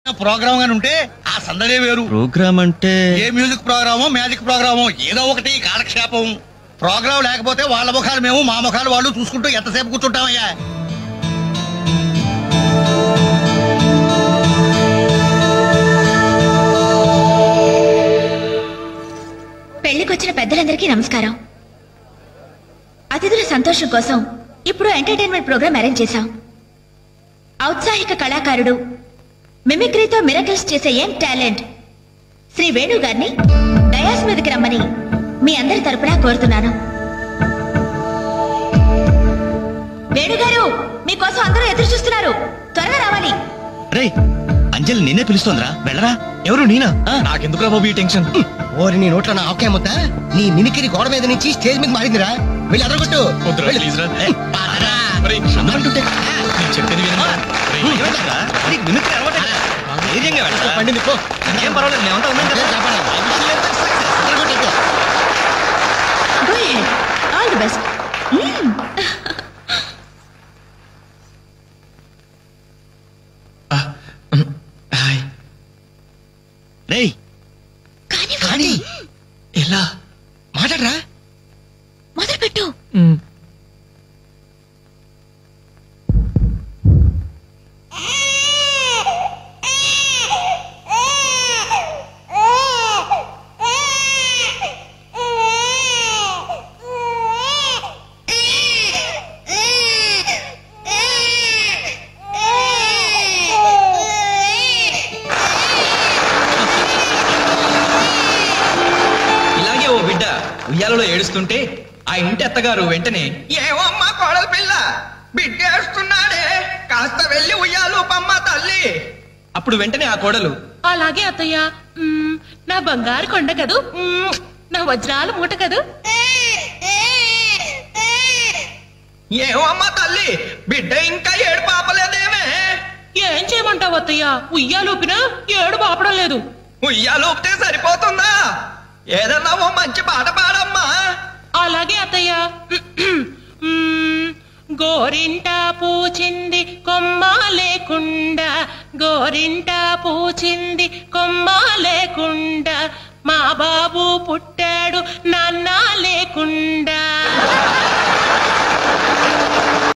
Programme గాని ఉంటే ఆ సందడే వేరు ప్రోగ్రామ్ అంటే ఏ మ్యూజిక్ ప్రోగ్రామో మ్యాజిక్ ప్రోగ్రామో ఏదో ఒకటి కాలక్షేపం ప్రోగ్రామ్ లేకపోతే వాళ్ళ ముఖాలు మేము మా ముఖాలు వాళ్ళు చూసుకుంటూ ఎంతసేపు కూర్చుంటామయ్యా పెళ్లికొచ్చిన పెద్దలందరికీ నమస్కారం అతిథుల సంతోషం కోసం ఇప్పుడు ఎంటర్టైన్మెంట్ ప్రోగ్రాం అరేంజ్ చేశాం ఔత్సాహిక కళాకారుడు మిమిక్రీతో మిరకల్స్ చేసే ఏం టాలెంట్ శ్రీ వేణు గారిని డయాస్ మీదకి రమ్మని మీ అందరి తరపున కోరుతున్నాను వేణు గారు మీకోసం అందరూ ఎదురు చూస్తున్నారు త్వరగా రావాలి రే అంజలి నిన్నే పిలుస్తోందిరా వెళ్ళరా ఎవరు నేనా నాకెందుకురా బాబు ఈ టెన్షన్ ఓరి నీ నోట్లో నా ఆవకాయ ముద్ద నీ మినికిరి గోడ మీద నుంచి స్టేజ్ మీద మారిందిరా వెళ్ళి అదరగొట్టు వద్దురా, వెళ్ళు. ప్లీజ్ రా. ఏయ్, పదరా. ఒరేయ్, అందరంటుంటే నేను చెప్పేది వినరా? ఒరేయ్, ఏమంటారా? నీకు మిమిక్రీ అలవాటే కదా? ధైర్యంగా వెళ్ళరా? పండింది పో ఏం పర్వాలేదు మేమంతా ఉన్నాం కదా ఏం చెప్పాలి? అదరగొట్టు ఎక్కువ. Go ahead. All the best hi రేయ్ కానీ కానీ ఎలా మాట్లాడరా మొదలుపెట్టు ఇలాగే ఓ బిడ్డ ఉయ్యాలలో ఏడుస్తుంటే ఆ ఇంటి అత్తగారు వెంటనే ఏమమ్మా కోడల పిల్ల బిడ్డేస్తున్నాడే కాస్త వెళ్ళి ఉయ్యాలు పమ్మ తల్లి అప్పుడు వెంటనే ఆ కోడలు అలాగే అత్తయ్య మ్మ్, నా బంగారు కొండ కదూ మ్మ్, నా వజ్రాల మూట కదూ ఏమమ్మా తల్లి బిడ్డ ఇంకా ఏడు పాపలేదేమే ఏం చేయమంటావు అత్తయ్య ఉయ్యాలూపినా ఏడు బాపడం లేదు ఉయ్యాలు ఊపితే సరిపోతుందా ఏదన్నా ఓ మంచి పాట పాడమ్మా అలాగే అత్తయ్య మ్మ్, గోరింట పూచింది కొమ్మ లేకుండా గోరింట పూచింది కొమ్మ లేకుండా మా బాబు పుట్టాడు నాన్న లేకుండా